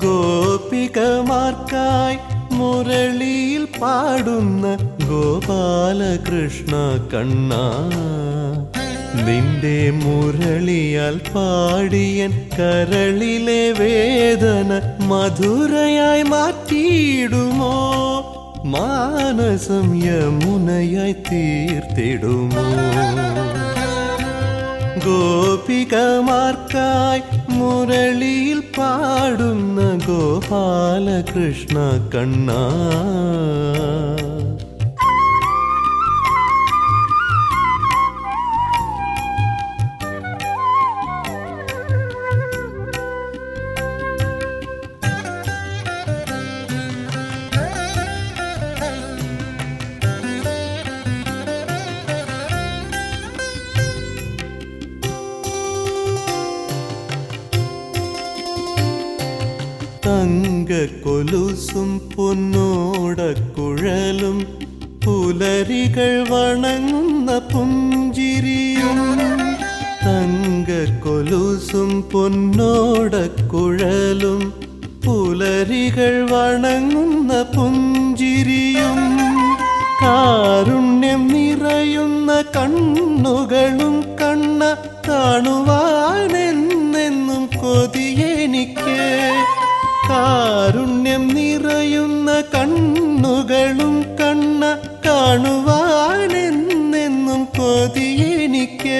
ഗോപികമാർക്കായി മുരളിയിൽ പാടുന്ന ഗോപാലകൃഷ്ണ കണ്ണ നിന്റെ മുരളിയാൽ പാടിയൻ കരളിലെ വേദന മധുരയായി മാറ്റിയിടുമോ മാനസം യമുനയായി തീർത്തിടുമോ ഗോപികമാർക്കായി മുരളിയിൽ പാടുന്ന ഗോപാലകൃഷ്ണ കണ്ണ തങ്കക്കൊലുസും പൊന്നോടക്കുഴലും പുലരികൾ വണങ്ങുന്ന പുഞ്ചിരിയും തങ്കക്കൊലുസും പൊന്നോടക്കുഴലും പുലരികൾ വണങ്ങുന്ന പുഞ്ചിരിയും കാരുണ്യം നിറയുന്ന കണ്ണുകളും കണ്ണ കാണുവാനെന്നെന്നും കൊതിയെനിക്ക് കാരുണ്യം നിറയുന്ന കണ്ണുകളും കണ്ണ കാണുവാനെന്നെന്നും കൊതിയെനിക്ക്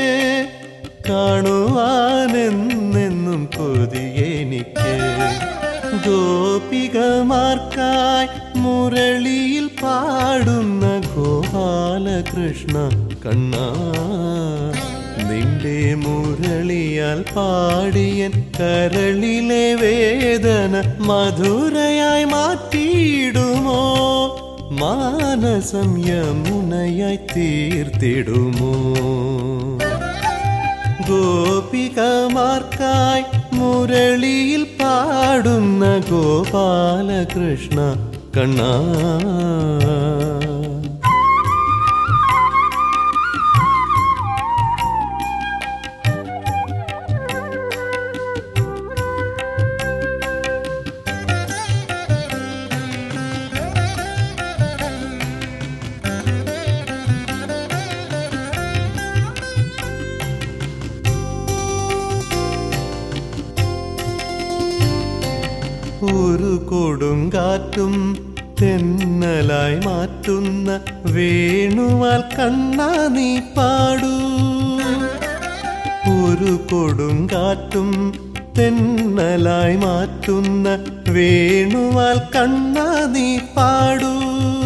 കാണുവാനെന്നെന്നും കൊതിയെനിക്ക് ഗോപികമാർക്കായി മുരളിയിൽ പാടുന്ന ഗോപാലകൃഷ്ണ കണ്ണ നിന്റെ മുരളിയാൽ പാടിയൻ കരളിലെ വേദന മധുരയായി മാറ്റിയിടുമോ മാനസം യമുനയായി തീർത്തിടുമോ ഗോപികമാർക്കായി മുരളിയിൽ പാടുന്ന ഗോപാലകൃഷ്ണ കണ്ണ ഒരു കൊടുങ്കാറ്റും തെന്നലായി മാറ്റുന്ന വേണുവാൽ കണ്ണ നീ പാടൂ ഒരു കൊടുങ്കാറ്റും തെന്നലായി മാറ്റുന്ന വേണുവാൽ കണ്ണ നീ പാടൂ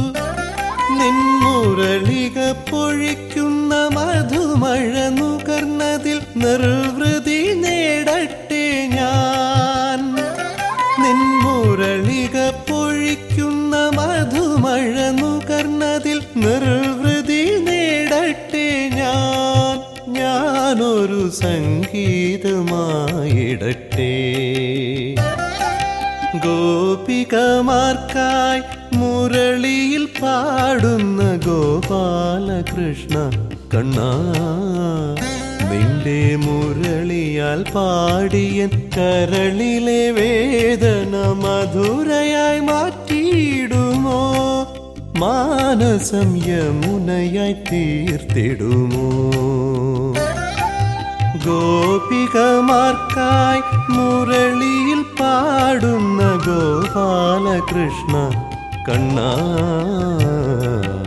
നിൻമുരളിക പൊഴിക്കുന്ന മധുമഴ നുകർന്നതിൽ നിർവൃതി നേടട്ടെ ഞാൻ നിൻമുരളിക പൊഴിക്കുന്ന മധുമഴ നുകർന്നതിൽ നിർവൃതി നേടട്ടെ ഞാൻ ഞാനൊരു സംഗീതമായിടട്ടെ ഗോപികമാർക്കായി മുരളിയിൽ പാടുന്ന ഗോപാലകൃഷ്ണ കണ്ണ നിന്റെ മുരളിയാൽ പാടിയൻ കരളിലെ വേദന മധുരയായി മാറ്റിയിടുമോ മാനസം യമുനയായി തീർത്തിടുമോ ഗോപികമാർക്കായി മുരളിയിൽ പാടുന്ന ഗോപാലകൃഷ്ണ കണ്ണ